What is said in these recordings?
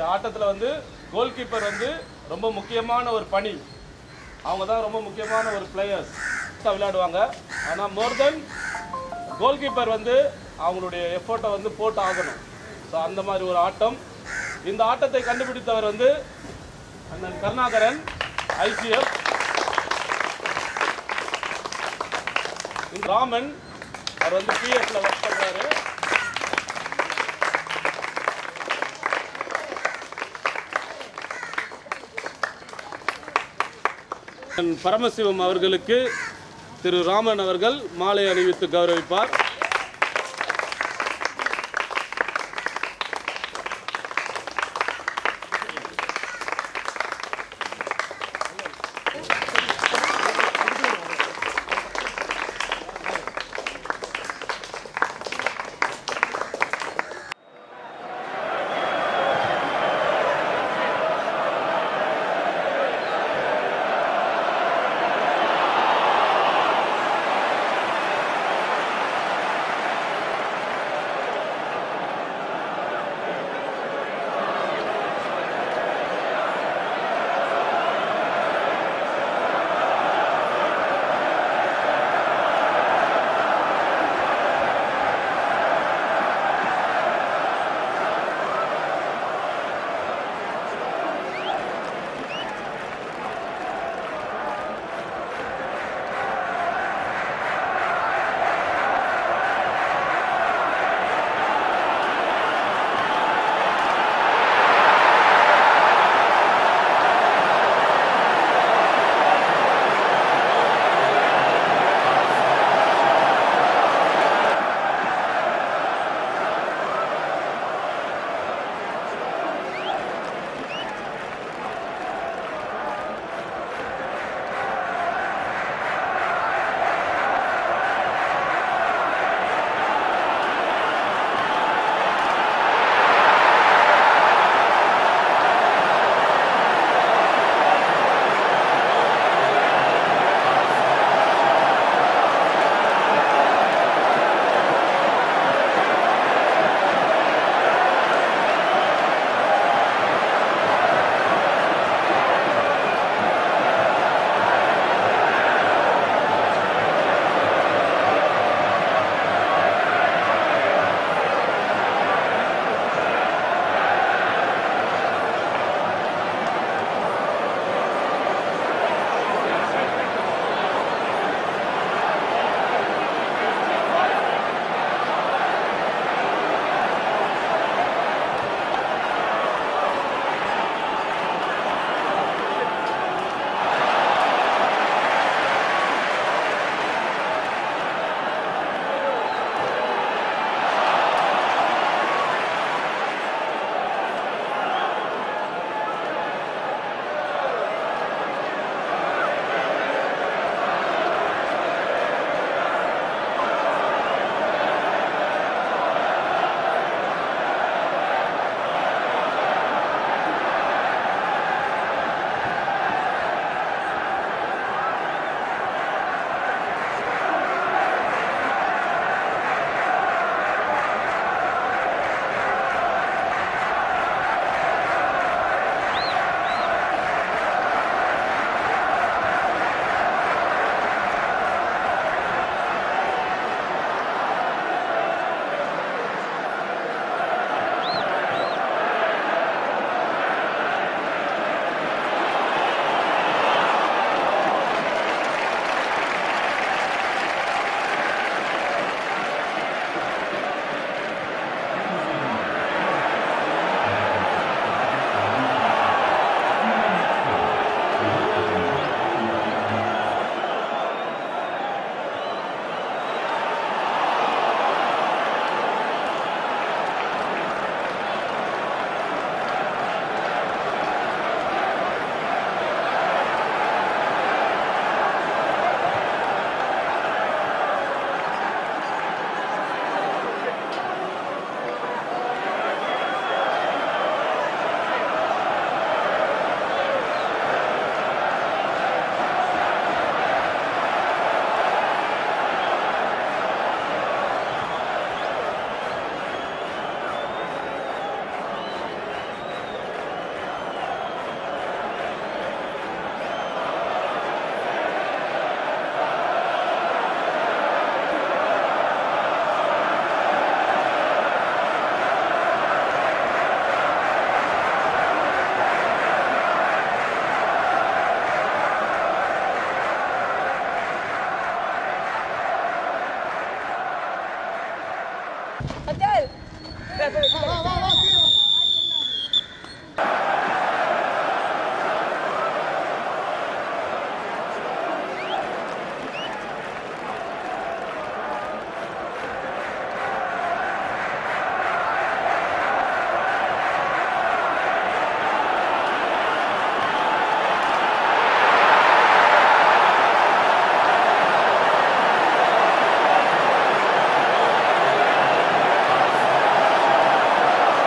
ஆட்டத்தில் வந்து goal keeper வந்து ரொம்ப முக்கியமான ஒரு பணி அவங்க தான் ரொம்ப முக்கியமான ஒரு பிளேயர்ஸ் விளையாடுவாங்க ஆனால் மோர் தென் கோல் கீப்பர் வந்து அவங்களுடைய எஃபோர்ட்டை வந்து போட்டு ஆகணும் ஸோ அந்த மாதிரி ஒரு ஆட்டம் இந்த ஆட்டத்தை கண்டுபிடித்தவர் வந்து அண்ணன் கருணாகரன் ஐசிஎஃப் இந்த ராமன் அவர் வந்து பிஎஃப்ல ஒர்க் பண்றாரு அண்ணன் பரமசிவம் அவர்களுக்கு திரு ராமன் அவர்கள் மாலை அணிவித்து கௌரவிப்பார் ஆ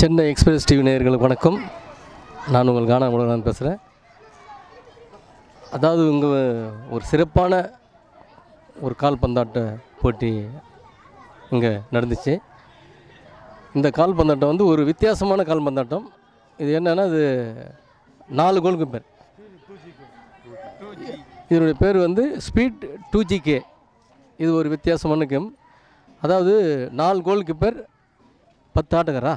சென்னை எக்ஸ்பிரஸ் டிவி நேயர்களுக்கு வணக்கம் நான் உங்கள் கானா உலகநாதன் பேசுகிறேன் அதாவது இங்கே ஒரு சிறப்பான ஒரு கால்பந்தாட்ட போட்டி இங்கே நடந்துச்சு இந்த கால்பந்தாட்டம் வந்து ஒரு வித்தியாசமான கால்பந்தாட்டம் இது என்னென்னா இது நாலு கோலுக்கு பேர் இதனுடைய பேர் வந்து ஸ்பீட் டூ ஜிகே இது ஒரு வித்தியாசமான கேம் அதாவது நாலு கோல் கீப்பர் பத்து ஆட்டக்காரா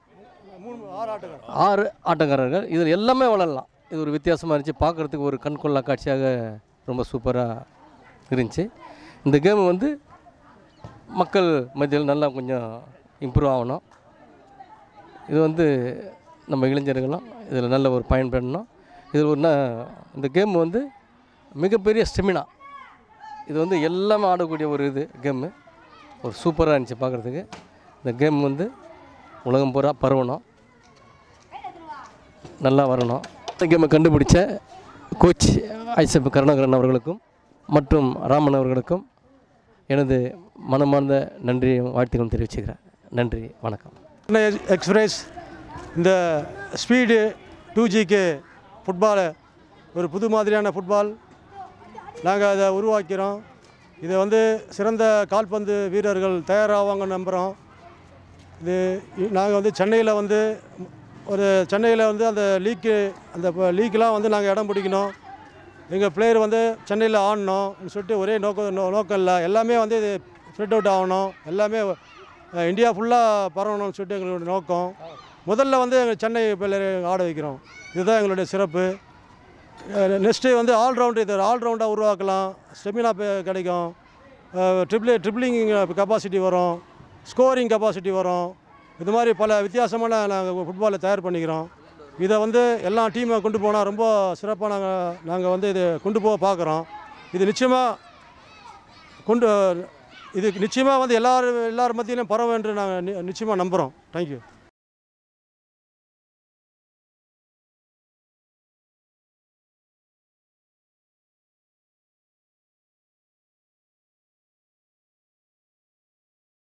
ஆறு ஆட்டக்காரர்கள் இதில் எல்லாமே விளாட்லாம் இது ஒரு வித்தியாசமாக இருந்துச்சு பார்க்குறதுக்கு ஒரு கண்கொள்ளா காட்சியாக ரொம்ப சூப்பராக இருந்துச்சு இந்த கேம் வந்து மக்கள் மத்தியில் நல்லா கொஞ்சம் இம்ப்ரூவ் ஆகணும் இது வந்து நம்ம இளைஞர்களும் இதில் நல்ல ஒரு பயன்படணும் இதில் ஒரு ந- இந்த கேம் வந்து மிகப்பெரிய ஸ்டெமினா இது வந்து எல்லாமே ஆடக்கூடிய ஒரு இது கேமு ஒரு சூப்பராக இருந்துச்சு பார்க்குறதுக்கு இந்த கேம் வந்து உலகம் பூரா பரவணும் நல்லா வரணும் இந்த கேமை கண்டுபிடிச்ச கோச் ஐசப் கருணாகரன் அவர்களுக்கும் மற்றும் ராமன் அவர்களுக்கும் எனது மனமார்ந்த நன்றியும் வாழ்த்துக்களும் தெரிவிச்சுக்கிறேன் நன்றி வணக்கம் சென்னை எக்ஸ்பிரஸ் இந்த ஸ்பீடு டூ ஜிக்கு ஃபுட்பாலை ஒரு புது மாதிரியான ஃபுட்பால் நாங்கள் அதை உருவாக்கிறோம் இதை வந்து சிறந்த கால்பந்து வீரர்கள் தயாராவாங்கன்னு நம்புகிறோம் இது நாங்கள் வந்து சென்னையில் வந்து ஒரு சென்னையில் வந்து அந்த லீக்கு அந்த லீக்கெலாம் வந்து நாங்கள் இடம் பிடிக்கணும் எங்கள் பிளேயர் வந்து சென்னையில் ஆடணும்னு சொல்லிட்டு ஒரே நோக்கம் நோ- நோக்கம் இல்லை எல்லாமே வந்து இது ஸ்ப்ரெட் அவுட் ஆகணும் எல்லாமே அஹ், இந்தியா ஃபுல்லாக பரவணும்னு சொல்லிட்டு எங்களோட நோக்கம் முதல்ல வந்து எங்கள் சென்னை பிள்ளையரை ஆட வைக்கிறோம் இதுதான் எங்களுடைய சிறப்பு நெக்ஸ்ட்டு வந்து ஆல்ரவுண்டு இது ஆல்ரவுண்டாக உருவாக்கலாம் ஸ்டெமினா கிடைக்கும் ட்ரிப்ளி ட்ரிப்ளிங் கெப்பாசிட்டி வரும் ஸ்கோரிங் கெப்பாசிட்டி வரும் இது மாதிரி பல வித்தியாசமான நாங்கள் ஃபுட்பாலை தயார் பண்ணிக்கிறோம் இதை வந்து எல்லா டீமை கொண்டு போனால் ரொம்ப சிறப்பாக நாங்கள் நாங்கள் வந்து இது கொண்டு போக பார்க்குறோம் இது நிச்சயமாக கொண்டு இது நிச்சயமாக வந்து எல்லார் எல்லார் மத்தியிலும் பரவும் என்று நாங்கள் நிச்சயமாக நம்புகிறோம் தேங்க்யூ